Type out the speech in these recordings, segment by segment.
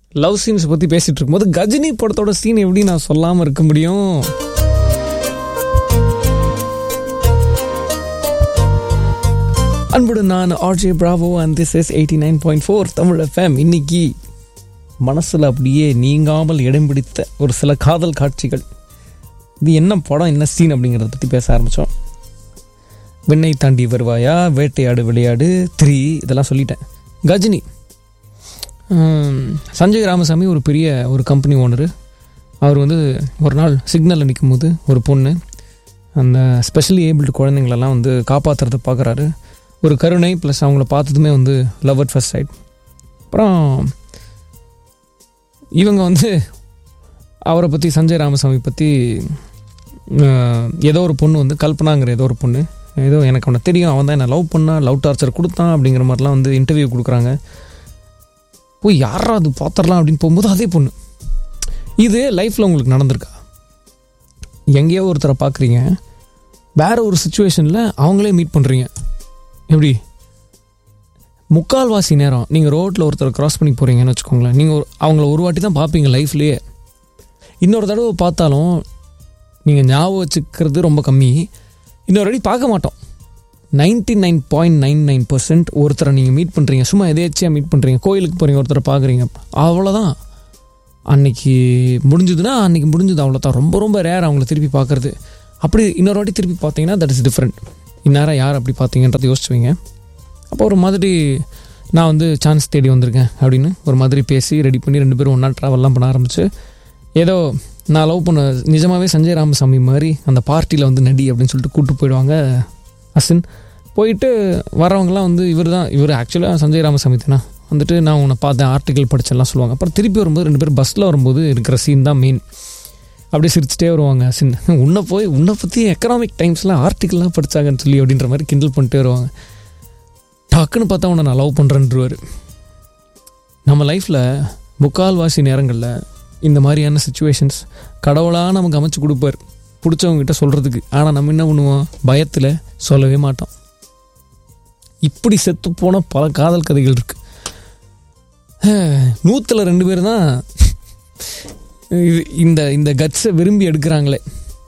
love scenes பற்றி பேசிகிட்டு இருக்கும்போது கஜினி படத்தோட சீன் எப்படி நான் சொல்லாமல் இருக்க முடியும் அன்புடன் நான் RJ Bravo and this is eighty nine point four Tamil FM இன்னைக்கு மனசில் அப்படியே நீங்காமல் இடம் பிடித்த ஒரு சில காதல் காட்சிகள் இது என்ன படம் என்ன சீன் அப்படிங்கிறத பற்றி பேச ஆரம்பித்தோம் விண்ணை தாண்டி வருவாயா வேட்டையாடு விளையாடு த்ரீ இதெல்லாம் சொல்லிட்டேன் கஜினி ஹம், சஞ்சய் ராமசாமி ஒரு பெரிய ஒரு கம்பெனி ஓனரு அவர் வந்து ஒரு நாள் சிக்னலில் நிற்கும் போது ஒரு பொண்ணு அந்த ஸ்பெஷலி ஏபிள்டு குழந்தைங்களெல்லாம் வந்து காப்பாற்றுறத பார்க்குறாரு ஒரு கருணை ப்ளஸ் அவங்கள பார்த்ததுமே வந்து லவ் அட் ஃபர்ஸ்ட் சைட் அப்புறம் இவங்க வந்து அவரை பற்றி சஞ்சய் ராமசாமி பற்றி ஏதோ ஒரு பொண்ணு வந்து கல்பனாங்கிற ஏதோ ஒரு பொண்ணு ஏதோ எனக்கு அவனை தெரியும் அவன் தான் என்னை லவ் பண்ணான் லவ் டார்ச்சர் கொடுத்தான் அப்படிங்கிற மாதிரிலாம் வந்து இன்டர்வியூ கொடுக்குறாங்க போய் யாரா அது பார்த்துடலாம் அப்படின்னு போகும்போது அதே பொண்ணு இது லைஃப்பில் உங்களுக்கு நடந்திருக்கா எங்கேயோ ஒருத்தரை பார்க்குறீங்க வேற ஒரு சுச்சுவேஷனில் அவங்களே மீட் பண்ணுறீங்க எப்படி முக்கால்வாசி நேரம் நீங்கள் ரோட்டில் ஒருத்தரை கிராஸ் பண்ணி போகிறீங்கன்னு வச்சுக்கோங்களேன் நீங்கள் அவங்கள ஒரு வாட்டி தான் பார்ப்பீங்க லைஃப்லேயே இன்னொரு தடவை பார்த்தாலும் நீங்கள் ஞாபகம் வச்சுக்கிறது ரொம்ப கம்மி இன்னொரு வாட்டி பார்க்க மாட்டோம் ninety nine point nine nine percent ஒருத்தரை நீங்கள் மீட் பண்ணுறீங்க சும்மா எதேச்சியாக மீட் பண்ணுறீங்க கோயிலுக்கு போகிறீங்க ஒருத்தரை பார்க்குறீங்க அவ்வளோதான் அன்னைக்கு முடிஞ்சதுன்னா அன்னைக்கு முடிஞ்சது அவ்வளோதான் ரொம்ப ரொம்ப ரேர் அவங்கள திருப்பி பார்க்குறது அப்படி இன்னொரு வாட்டி திருப்பி பார்த்தீங்கன்னா தட் இஸ் டிஃப்ரெண்ட் இந்நேரம் யார் அப்படி பார்த்தீங்கன்றதை யோசிச்சுவீங்க அப்போ ஒரு மாதிரி நான் வந்து சான்ஸ் தேடி வந்திருக்கேன் அப்படின்னு ஒரு மாதிரி பேசி ரெடி பண்ணி ரெண்டு பேரும் ஒன்றா ட்ராவல்லாம் பண்ண ஆரம்பிச்சு ஏதோ நான் லவ் பண்ண நிஜமாகவே சஞ்சய் ராமசாமி மாதிரி அந்த பார்ட்டியில் வந்து நடி அப்படின்னு சொல்லிட்டு கூப்பிட்டு போயிடுவாங்க அசின் போயிட்டு வரவங்கலாம் வந்து இவர் தான் இவர் ஆக்சுவலாக சஞ்சய் ராமசாமி தானே வந்துட்டு நான் உன்னை பார்த்தேன் ஆர்டிக்கல் படிச்செல்லாம் சொல்லுவாங்க அப்புறம் திருப்பி வரும்போது ரெண்டு பேரும் பஸ்ஸில் வரும்போது இருக்கிற சீன் தான் மெயின் அப்படியே சிரிச்சிட்டே வருவாங்க அசின் உன்னை போய் உன்னை பற்றி எக்கனாமிக் டைம்ஸ்லாம் ஆர்டிக்கல்லாம் படித்தாங்கன்னு சொல்லி அப்படின்ற மாதிரி கிண்டல் பண்ணிட்டே வருவாங்க டக்குன்னு பார்த்தா உன்னை நான் லவ் பண்ணுறேன்றவர் நம்ம லைஃப்பில் முக்கால்வாசி நேரங்களில் இந்த மாதிரியான சுச்சுவேஷன்ஸ் கடவுளாக நமக்கு அமைச்சு கொடுப்பார் பிடிச்சவங்ககிட்ட சொல்கிறதுக்கு ஆனால் நம்ம என்ன பண்ணுவோம் பயத்தில் சொல்லவே மாட்டோம் இப்படி செத்து போன பல காதல் கதைகள் இருக்கு நூற்றில் ரெண்டு பேர் தான் இது இந்த இந்த கட்ஸை விரும்பி எடுக்கிறாங்களே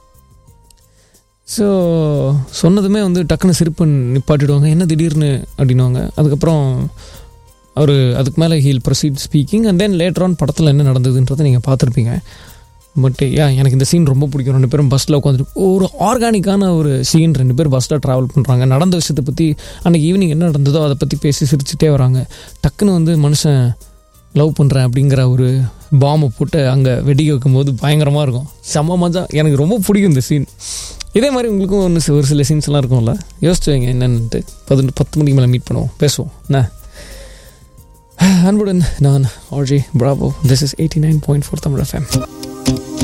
ஸோ சொன்னதுமே வந்து டக்குன்னு சிரிப்பு நிப்பாட்டிடுவாங்க என்ன திடீர்னு அப்படின்னுவாங்க அதுக்கப்புறம் அவர் அதுக்கு மேலே he'll proceed speaking and then later on படத்தில் என்ன நடந்ததுன்றதை நீங்கள் பார்த்துருப்பீங்க பட் யா எனக்கு இந்த சீன் ரொம்ப பிடிக்கும் ரெண்டு பேரும் பஸ்ஸில் உட்காந்துட்டு ஒரு ஆர்கானிக்கான ஒரு சீன் ரெண்டு பேர் பஸ்ஸில் ட்ராவல் பண்ணுறாங்க நடந்த விஷயத்தை பற்றி அன்றைக்கி ஈவினிங் என்ன நடந்ததோ அதை பற்றி பேசி சிரிச்சுட்டே வராங்க டக்குன்னு வந்து மனுஷன் லவ் பண்ணுறேன் அப்படிங்கிற ஒரு பாம்பை போட்டு அங்கே வெடிக்க வைக்கும்போது பயங்கரமாக இருக்கும் செம்ம மஜா எனக்கு ரொம்ப பிடிக்கும் இந்த சீன் இதே மாதிரி உங்களுக்கும் ஒன்று ஒரு சில சீன்ஸ்லாம் இருக்கும்ல யோசிச்சு வைங்க என்னென்னுட்டு பதினெட்டு பத்து மணிக்கு மேலே மீட் பண்ணுவோம் பேசுவோம் என்ன அன்புடன் நான் RJ Bravo this is eighty nine point four Tamil FM